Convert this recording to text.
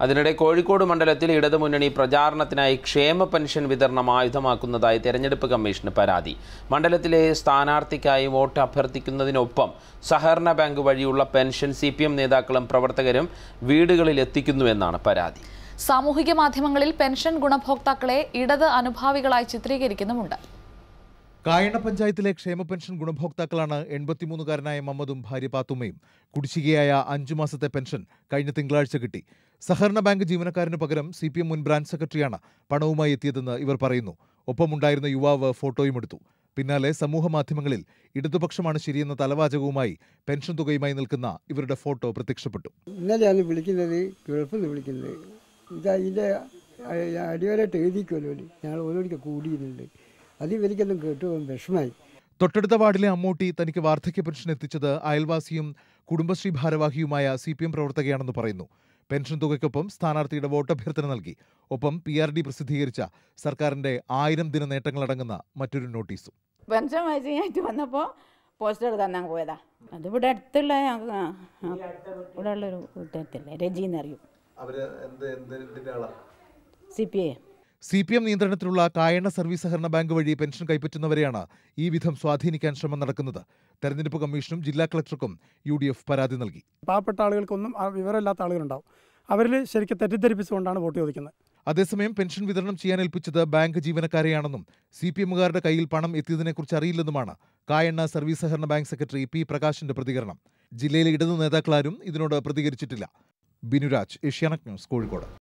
അതിനിടെ കോഴിക്കോട് മണ്ഡലത്തിൽ ഇടതുമുന്നണി പ്രചാരണത്തിനായി ക്ഷേമ പെൻഷൻ വിതരണം ആയുധമാക്കുന്നതായി തെരഞ്ഞെടുപ്പ് കമ്മീഷന് പരാതി മണ്ഡലത്തിലെ സ്ഥാനാർത്ഥിക്കായി വോട്ട് അഭ്യർത്ഥിക്കുന്നതിനൊപ്പം സഹകരണ ബാങ്ക് വഴിയുള്ള പെൻഷൻ സി നേതാക്കളും പ്രവർത്തകരും വീടുകളിൽ എത്തിക്കുന്നുവെന്നാണ് പരാതി സാമൂഹിക മാധ്യമങ്ങളിൽ പെൻഷൻ ഗുണഭോക്താക്കളെ ഇടത് അനുഭാവികളായി ചിത്രീകരിക്കുന്നുമുണ്ട് കായണ്ണ പഞ്ചായത്തിലെ ക്ഷേമ പെൻഷൻ ഗുണഭോക്താക്കളാണ് എൺപത്തിമൂന്നുകാരനായ മമ്മദും ഭാര്യ പാത്തുമ്മയും കുടിശ്ശികയായ അഞ്ചു മാസത്തെ പെൻഷൻ കഴിഞ്ഞ തിങ്കളാഴ്ച കിട്ടി സഹകരണ ബാങ്ക് ജീവനക്കാരന് പകരം സി പി എം മുൻ ബ്രാഞ്ച് സെക്രട്ടറിയാണ് പണവുമായി എത്തിയതെന്ന് ഇവർ പറയുന്നു ഒപ്പമുണ്ടായിരുന്ന യുവാവ് ഫോട്ടോയും എടുത്തു പിന്നാലെ സമൂഹ മാധ്യമങ്ങളിൽ ഇടതുപക്ഷമാണ് ശരിയെന്ന തലവാചകവുമായി പെൻഷൻ തുകയുമായി നിൽക്കുന്ന ഇവരുടെ ഫോട്ടോ പ്രത്യക്ഷപ്പെട്ടു ഇന്നലെയാണ് വിളിക്കുന്നത് ഗൾഫിൽ നിന്ന് വിളിക്കുന്നത് ഇത് അതിൻ്റെ അടിവരായിട്ട് എഴുതിക്കുമല്ലോ ഞങ്ങൾ ഓരോരിക്കൽ കൂടിയിരുന്നുണ്ട് അത് ഇവർക്കെല്ലാം കേട്ടു വിഷമായി തൊട്ടടുത്ത വാർഡിലെ അമ്മൂട്ടി തനിക്ക് വാർദ്ധക്യ പെൻഷൻ എത്തിച്ചത് അയൽവാസിയും കുടുംബശ്രീ ഭാരവാഹിയുമായ സി പി എം പ്രവർത്തകയാണെന്ന് പറയുന്നു പെൻഷൻ തുകയ്ക്കൊപ്പം സ്ഥാനാർത്ഥിയുടെ വോട്ടഭ്യർത്ഥന നൽകി ഒപ്പം പി ആർ ഡി പ്രസിദ്ധീകരിച്ച സർക്കാരിന്റെ ആയിരം ദിന നേട്ടങ്ങളടങ്ങുന്ന മറ്റൊരു നോട്ടീസും പെൻഷൻ വായിച്ചായിട്ട് വന്നപ്പോൾ പോസ്റ്റർ തന്നാൻ പോയതാ അത് ഇവിടെ അടുത്തുള്ള ഞങ്ങക്ക് ആ, ആ, ഇവിടെ ഉള്ളൊരു കൂട്ടത്തില്ലേ രജി എന്നറിയും C P I C P M നിയന്ത്രണത്തിലുള്ള കായണ്ണ സർവീസ് സഹകരണ ബാങ്ക് വഴി പെൻഷൻ കൈപ്പറ്റുന്നവരെയാണ് ഈ വിധം സ്വാധീനിക്കാൻ ശ്രമം നടക്കുന്നത് തെരഞ്ഞെടുപ്പ് കമ്മീഷനും ജില്ലാ കളക്ടർക്കും യു ഡി എഫ് പരാതി നൽകി പാവപ്പെട്ട ആളുകൾക്കൊന്നും ആ വിവരമില്ലാത്ത ആളുകളുണ്ടാവും അവരിൽ ശരിക്കും തെറ്റിദ്ധരിപ്പിച്ചുകൊണ്ടാണ് വോട്ട് ചോദിക്കുന്നത് അതേസമയം പെൻഷൻ വിതരണം ചെയ്യാൻ ഏൽപ്പിച്ചത് ബാങ്ക് ജീവനക്കാരെയാണെന്നും സി പി എമ്മുകാരുടെ കയ്യിൽ പണം എത്തിയതിനെക്കുറിച്ച് അറിയില്ലെന്നുമാണ് കായണ്ണ സർവീസ് സഹകരണ ബാങ്ക് സെക്രട്ടറി പി പ്രകാശിന്റെ പ്രതികരണം ജില്ലയിലെ ഇടതു നേതാക്കളാരും ഇതിനോട് പ്രതികരിച്ചിട്ടില്ല ബിനുരാജ് ഏഷ്യാനെറ്റ് ന്യൂസ് കോഴിക്കോട്